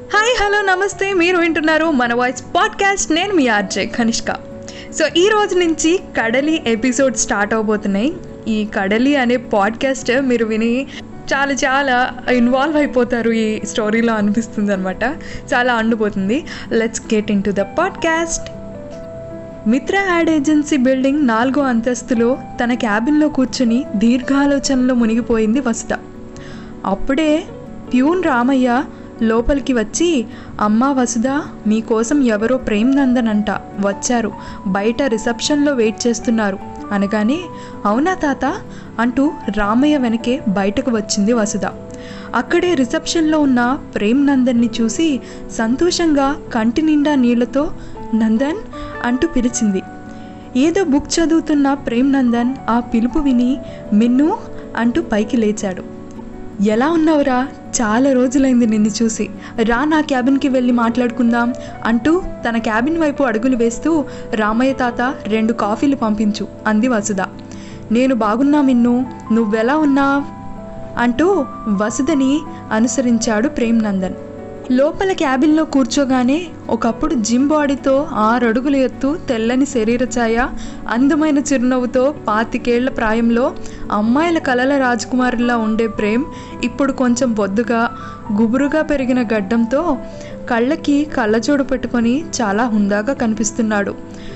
hi hello నమస్తే మీరు వింటున్నారు మన వాయిస్ పాడ్కాస్ట్ నేను మీ ఆర్జే కనిష్క సో ఈ రోజు నుంచి కడలి ఎపిసోడ్ స్టార్ట్ అవబోతున్నాయి ఈ కడలి అనే పాడ్కాస్ట్ మీరు విని చాలా చాలా ఇన్వాల్వ్ అయిపోతారు ఈ స్టోరీలో అనిపిస్తుంది అనమాట చాలా అండిపోతుంది let's get into the podcast Mitra ad agency building నాలుగో అంతస్తులో తన క్యాబిన్లో కూర్చుని దీర్ఘాలోచనలో మునిగిపోయింది వసుధ అప్పుడే ప్యూన్ రామయ్య లోపలికి వచ్చి అమ్మా వసుధ మీకోసం ఎవరో ప్రేమ్ నందన్ అంట వచ్చారు బయట రిసెప్షన్లో వెయిట్ చేస్తున్నారు అనగానే అవునా తాత అంటూ రామయ్య వెనకే బయటకు వచ్చింది వసుధ అక్కడే రిసెప్షన్లో ఉన్న ప్రేమ్ నందన్ని చూసి సంతోషంగా కంటి నిండా నీళ్లతో నందన్ అంటూ పిలిచింది ఏదో బుక్ చదువుతున్న ప్రేమ్ నందన్ ఆ పిలుపు విని మిన్ను అంటూ పైకి లేచాడు ఎలా ఉన్నావురా చాలా రోజులైంది నిన్ను చూసి రా నా క్యాబిన్కి వెళ్ళి మాట్లాడుకుందాం అంటూ తన క్యాబిన్ వైపు అడుగులు వేస్తూ రామయ్య తాత రెండు కాఫీలు పంపించు అంది వసుధ నేను బాగున్నా మిన్ను నువ్వెలా ఉన్నావ్ అంటూ వసుధని అనుసరించాడు ప్రేమ్ నందన్ లోపల క్యాబిన్లో కూర్చోగానే ఒకప్పుడు జిమ్ బాడీతో ఆరడుగుల ఎత్తు తెల్లని శరీర ఛాయ అందమైన చిరునవ్వుతో పాతికేళ్ల ప్రాయంలో అమ్మాయిల కలల రాజకుమారులా ఉండే ప్రేమ్ ఇప్పుడు కొంచెం బొద్దుగా గుబురుగా పెరిగిన గడ్డంతో కళ్ళకి కళ్ళజోడు పెట్టుకొని చాలా హుందాగా కనిపిస్తున్నాడు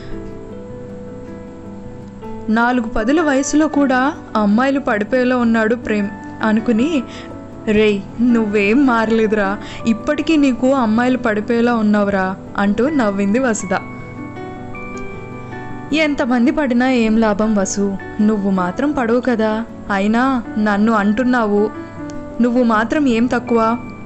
నాలుగు పదుల వయసులో కూడా అమ్మాయిలు పడిపోయేలా ఉన్నాడు ప్రేమ్ అనుకుని రేయ్ నువ్వేం మారలేదురా ఇప్పటికీ నీకు అమ్మాయిలు పడిపోయేలా ఉన్నావురా అంటూ నవ్వింది వసుధ ఎంతమంది పడినా ఏం లాభం వసు నువ్వు మాత్రం పడవు కదా అయినా నన్ను అంటున్నావు నువ్వు మాత్రం ఏం తక్కువ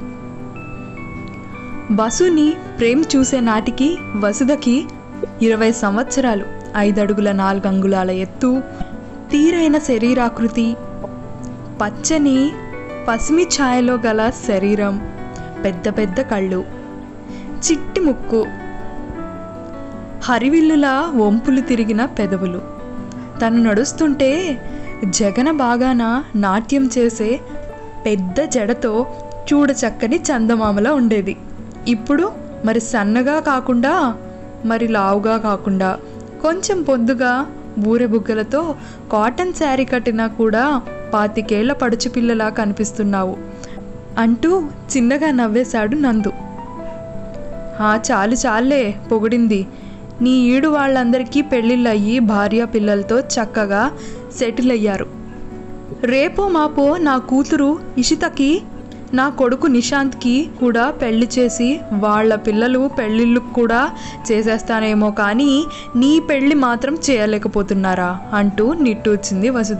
వసుని ప్రేమ్ చూసే నాటికి వసుధకి ఇరవై సంవత్సరాలు ఐదడుగుల నాలుగు అంగుళాల ఎత్తు తీరైన శరీరాకృతి పచ్చని పసిమి ఛాయలో గల శరీరం పెద్ద పెద్ద కళ్ళు చిట్టి ముక్కు హరివిల్లులా వంపులు తిరిగిన పెదవులు తను నడుస్తుంటే జగన బాగాన నాట్యం చేసే పెద్ద జడతో చూడచక్కని చందమామలా ఉండేది ఇప్పుడు మరి సన్నగా కాకుండా మరి లావుగా కాకుండా కొంచెం పొద్దుగా బూరెబుగ్గలతో కాటన్ శారీ కట్టినా కూడా పాతికేళ్ల పడుచు పిల్లలా కనిపిస్తున్నావు అంటూ చిన్నగా నవ్వేశాడు నందు ఆ చాలు చాలే పొగిడింది నీ ఈడు వాళ్ళందరికీ పెళ్ళిళ్ళయ్యి భార్య పిల్లలతో చక్కగా సెటిల్ అయ్యారు రేపో మాపో నా కూతురు ఇషితకి నా కొడుకు నిశాంత్కి కూడా పెళ్లి చేసి వాళ్ళ పిల్లలు పెళ్ళిళ్ళు కూడా చేసేస్తానేమో కానీ నీ పెళ్ళి మాత్రం చేయలేకపోతున్నారా అంటూ నిట్టూర్చింది వసుధ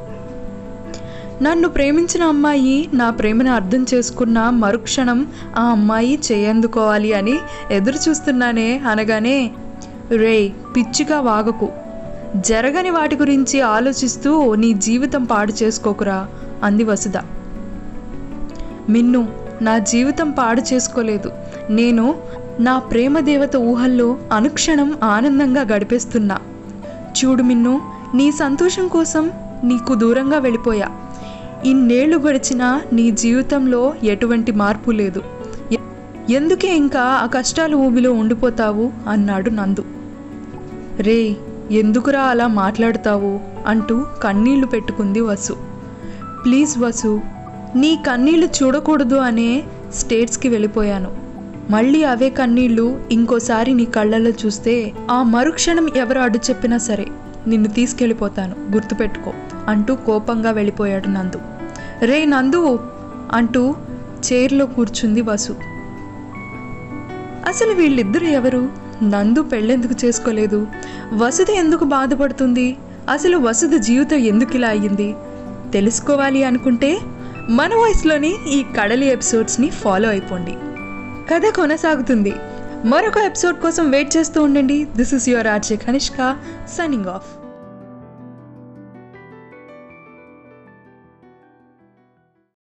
నన్ను ప్రేమించిన అమ్మాయి నా ప్రేమను అర్థం చేసుకున్న మరుక్షణం ఆ అమ్మాయి చేయందుకోవాలి అని ఎదురు చూస్తున్నానే అనగానే రే పిచ్చిగా వాగకు జరగని వాటి గురించి ఆలోచిస్తూ నీ జీవితం పాడు చేసుకోకురా అంది వసుధ మిన్ను నా జీవితం పాడు చేసుకోలేదు నేను నా ప్రేమ దేవత ఊహల్లో అనుక్షణం ఆనందంగా గడిపేస్తున్నా చూడు మిన్ను నీ సంతోషం కోసం నీకు దూరంగా వెళ్ళిపోయా ఇన్నేళ్లు గడిచినా నీ జీవితంలో ఎటువంటి మార్పు లేదు ఎ- ఎందుకే ఇంకా ఆ కష్టాల ఊబిలో ఉండిపోతావు అన్నాడు నందు రే ఎందుకురా అలా మాట్లాడుతావు అంటూ కన్నీళ్లు పెట్టుకుంది వసు ప్లీజ్ వసు నీ కన్నీళ్లు చూడకూడదు అనే స్టేట్స్కి వెళ్ళిపోయాను మళ్ళీ అవే కన్నీళ్లు ఇంకోసారి నీ కళ్ళల్లో చూస్తే ఆ మరుక్షణం ఎవరు అడ్డు చెప్పినా సరే నిన్ను తీసుకెళ్ళిపోతాను గుర్తుపెట్టుకో అంటూ కోపంగా వెళ్ళిపోయాడు నందు రే నందు అంటూ చైర్లో కూర్చుంది వసు అసలు వీళ్ళిద్దరు ఎవరు నందు పెళ్ళెందుకు చేసుకోలేదు వసుధ ఎందుకు బాధపడుతుంది అసలు వసుధ జీవితం ఎందుకు ఇలా అయ్యింది తెలుసుకోవాలి అనుకుంటే మన వాయిస్లోని ఈ కడలి ఎపిసోడ్స్ని ఫాలో అయిపోండి కథ కొనసాగుతుంది మరొక ఎపిసోడ్ కోసం వెయిట్ చేస్తూ ఉండండి this is your RJ Kanishka signing of